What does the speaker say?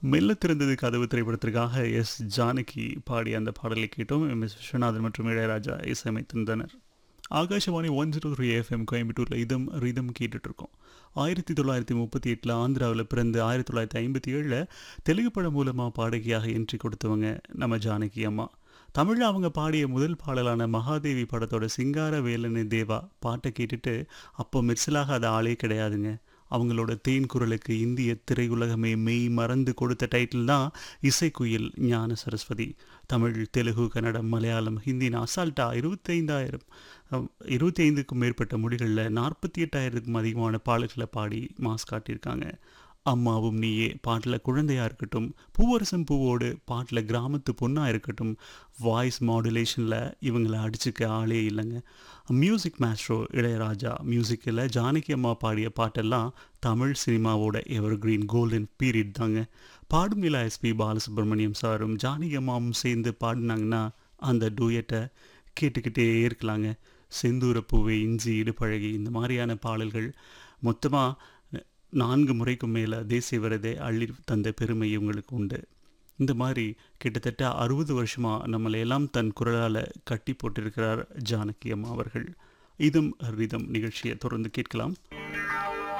மெல்ல திறந்தது கதவு திரைப்படத்திற்காக எஸ் ஜானகி பாடிய அந்த பாடலை கேட்டோம் எம் எஸ் விஸ்வநாதன் மற்றும் இளையராஜா இசையமைத்திருந்தனர் Akashvani one zero three FM கோயம்புத்தூரில் இதம் ரிதம் கேட்டுட்ருக்கோம் ஆயிரத்தி தொள்ளாயிரத்தி முப்பத்தி எட்டில் ஆந்திராவில் பிறந்து ஆயிரத்தி தொள்ளாயிரத்தி ஐம்பத்தி ஏழில் தெலுங்கு படம் மூலமாக பாடகியாக என்ட்ரி கொடுத்தவங்க நம்ம ஜானகி அம்மா தமிழில் அவங்க பாடிய முதல் பாடலான மகாதேவி படத்தோட சிங்கார வேலனு தேவா பாட்டை கேட்டுட்டு அப்போ மிர்சலாக ஆளே கிடையாதுங்க அவங்களோட தேன் குரலுக்கு இந்திய திரையுலகமே மெய் மறந்து கொடுத்த டைட்டில் தான் இசைக்குயில் ஞான சரஸ்வதி தமிழ் தெலுங்கு கன்னடம் மலையாளம் ஹிந்தின்னு அசால்ட்டா இருபத்தைந்தாயிரம் இருபத்தி ஐந்துக்கும் மேற்பட்ட மொழிகளில் நாற்பத்தி எட்டாயிரத்துக்கும் அதிகமான பாடல்களை பாடி மாஸ் காட்டியிருக்காங்க அம்மாவும் நீயே பாட்டில் குழந்தையாக இருக்கட்டும் பூவரசம் பூவோடு பாட்டில் கிராமத்து பொண்ணாக இருக்கட்டும் வாய்ஸ் மாடுலேஷனில் இவங்களை அடிச்சுக்க ஆளே இல்லைங்க மியூசிக் மேஸ்ட்ரோ இளையராஜா மியூசிக்கில் ஜானகி அம்மா பாடிய பாட்டெல்லாம் தமிழ் சினிமாவோட எவர் கிரீன் கோல்டன் பீரியட் தாங்க பாடும் நிலா எஸ்பி பாலசுப்ரமணியம் சாரும் ஜானகி அம்மாவும் சேர்ந்து பாடினாங்கன்னா அந்த டூயட்டை கேட்டுக்கிட்டே இருக்கலாங்க செந்தூர பூவை இஞ்சி இடுபழகி இந்த மாதிரியான பாடல்கள் மொத்தமாக நான்கு முறைக்கும் மேலே தேசிய விருதை அள்ளி தந்த பெருமை இவங்களுக்கு உண்டு இந்த மாதிரி கிட்டத்தட்ட அறுபது வருஷமாக நம்மளை எல்லாம் தன் குரலால் கட்டி போட்டிருக்கிறார் ஜானகி அம்மா அவர்கள் இதும் ரிதம் நிகழ்ச்சியை தொடர்ந்து கேட்கலாம்